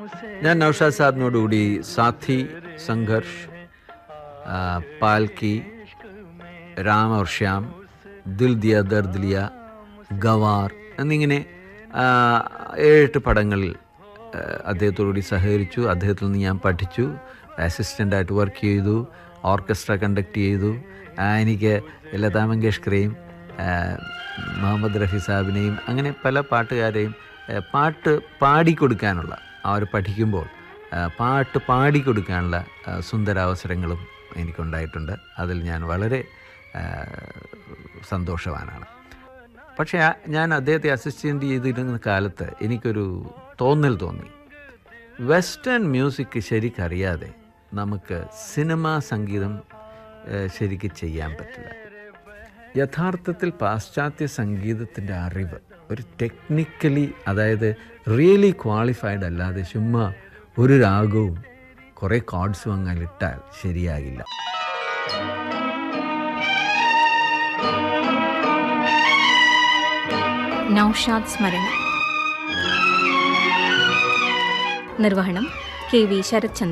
ഞാൻ നൌഷാദ് സാഹിബിനോടുകൂടി സാഥി സംഘർഷ് ആ, പാൽക്കി രാം और ശ്യാം ദിൽ ദിയ ദർദ് ലിയ ഗവാർ എന്നിങ്ങനെ ആ, ഏഴെട്ട് പടങ്ങളിൽ ആ, അദ്ദേഹത്തോടുകൂടി സഹകരിച്ചു അദ്ദേഹത്തിൽ നിന്ന് ഞാൻ പഠിച്ചു അസിസ്റ്റൻ്റായിട്ട് വർക്ക് ചെയ്തു ഓർക്കസ്ട്ര കണ്ടക്ട് ചെയ്തു ആ, എനിക്ക് ലതാ മങ്കേഷ്കറേയും ആ, മുഹമ്മദ് റഫി സാഹിബിനെയും അങ്ങനെ പല പാട്ടുകാരെയും ആ, പാട്ട് പാടിക്കൊടുക്കാനുള്ള അവർ പഠിക്കുമ്പോൾ ആ, പാട്ട് പാടിക്കൊടുക്കാനുള്ള ആ, സുന്ദരാവസരങ്ങളും എനിക്കുണ്ടായിട്ടുണ്ട് അതിൽ ഞാൻ വളരെ ആ, സന്തോഷവാനാണ് പക്ഷേ ആ- ഞാൻ അദ്ദേഹത്തെ അസിസ്റ്റൻ്റ് ചെയ്തിരുന്ന കാലത്ത് എനിക്കൊരു തോന്നൽ തോന്നി വെസ്റ്റേൺ മ്യൂസിക് ശരിക്കറിയാതെ നമുക്ക് സിനിമാ സംഗീതം ഏഹ്, ശരിക്ക് ചെയ്യാൻ പറ്റില്ല യഥാർത്ഥത്തിൽ പാശ്ചാത്യ സംഗീതത്തിൻ്റെ അറിവ് ഒരു ടെക്നിക്കലി അതായത് റിയലി ക്വാളിഫൈഡ് അല്ലാതെ ചുമ്മാ ഒരു രാഗവും കുറേ കോഡ്സും അങ്ങനെ ഇട്ടാൽ ശരിയാകില്ല നൌഷാദ് സ്മരണ നിർവഹണം കെ വി ശരത്ചന്ദ്രൻ